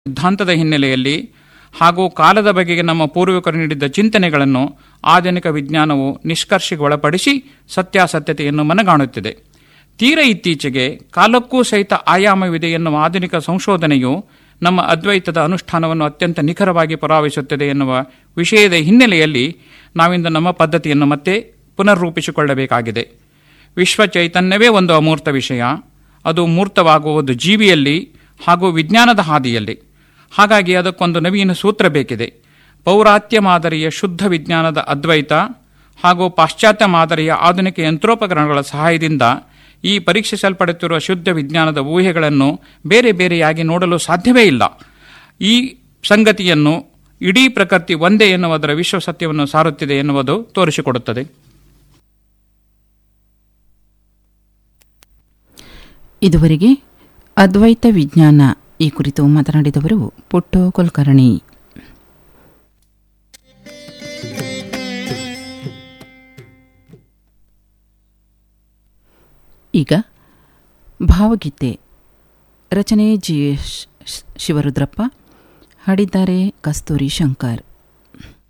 ಸಿದ್ಧಾಂತದ ಹಿನ್ನೆಲೆಯಲ್ಲಿ ಹಾಗೂ ಕಾಲದ ಬಗೆಗೆ ನಮ್ಮ ಪೂರ್ವಿಕರು ನೀಡಿದ್ದ ಚಿಂತನೆಗಳನ್ನು ಆಧುನಿಕ ವಿಜ್ಞಾನವು ನಿಷ್ಕರ್ಷೆಗೆ ಒಳಪಡಿಸಿ ಸತ್ಯಾಸತ್ಯತೆಯನ್ನು ಮನಗಾಣುತ್ತಿದೆ ತೀರ ಇತ್ತೀಚೆಗೆ ಕಾಲಕ್ಕೂ ಸಹಿತ ಆಯಾಮವಿದೆ ಎನ್ನುವ ಆಧುನಿಕ ಸಂಶೋಧನೆಯು ನಮ್ಮ ಅದ್ವೈತದ ಅನುಷ್ಠಾನವನ್ನು ಅತ್ಯಂತ ನಿಖರವಾಗಿ ಪುರಾವಿಸುತ್ತದೆ ಎನ್ನುವ ವಿಷಯದ ಹಿನ್ನೆಲೆಯಲ್ಲಿ ನಾವಿಂದು ನಮ್ಮ ಪದ್ಧತಿಯನ್ನು ಮತ್ತೆ ಪುನರ್ರೂಪಿಸಿಕೊಳ್ಳಬೇಕಾಗಿದೆ ವಿಶ್ವ ಚೈತನ್ಯವೇ ಒಂದು ಅಮೂರ್ತ ವಿಷಯ ಅದು ಮೂರ್ತವಾಗುವುದು ಜೀವಿಯಲ್ಲಿ ಹಾಗೂ ವಿಜ್ಞಾನದ ಹಾದಿಯಲ್ಲಿ ಹಾಗಾಗಿ ಅದಕ್ಕೊಂದು ನವೀನ ಸೂತ್ರ ಬೇಕಿದೆ ಪೌರಾತ್ಯ ಮಾದರಿಯ ಶುದ್ಧ ವಿಜ್ಞಾನದ ಅದ್ವೈತ ಹಾಗೂ ಪಾಶ್ಚಾತ್ಯ ಮಾದರಿಯ ಆಧುನಿಕ ಯಂತ್ರೋಪಕರಣಗಳ ಸಹಾಯದಿಂದ ಈ ಪರೀಕ್ಷಿಸಲ್ಪಡುತ್ತಿರುವ ಶುದ್ಧ ವಿಜ್ಞಾನದ ಊಹೆಗಳನ್ನು ಬೇರೆ ಬೇರೆಯಾಗಿ ನೋಡಲು ಸಾಧ್ಯವೇ ಇಲ್ಲ ಈ ಸಂಗತಿಯನ್ನು ಇಡೀ ಪ್ರಕೃತಿ ಒಂದೇ ಎನ್ನುವುದರ ವಿಶ್ವ ಸತ್ಯವನ್ನು ಸಾರುತ್ತಿದೆ ಎನ್ನುವುದು ತೋರಿಸಿಕೊಡುತ್ತದೆ ಇದುವರೆಗೆ ಅದ್ವೈತ ವಿಜ್ಞಾನ ಈ ಕುರಿತು ಮಾತನಾಡಿದವರು ಪುಟ್ಟೋ ಕುಲಕರ್ಣಿ ಈಗ ಭಾವಗೀತೆ ರಚನೆ ಜಿ ಎಸ್ ಶಿವರುದ್ರಪ್ಪ ಹಾಡಿದ್ದಾರೆ ಕಸ್ತೂರಿ ಶಂಕರ್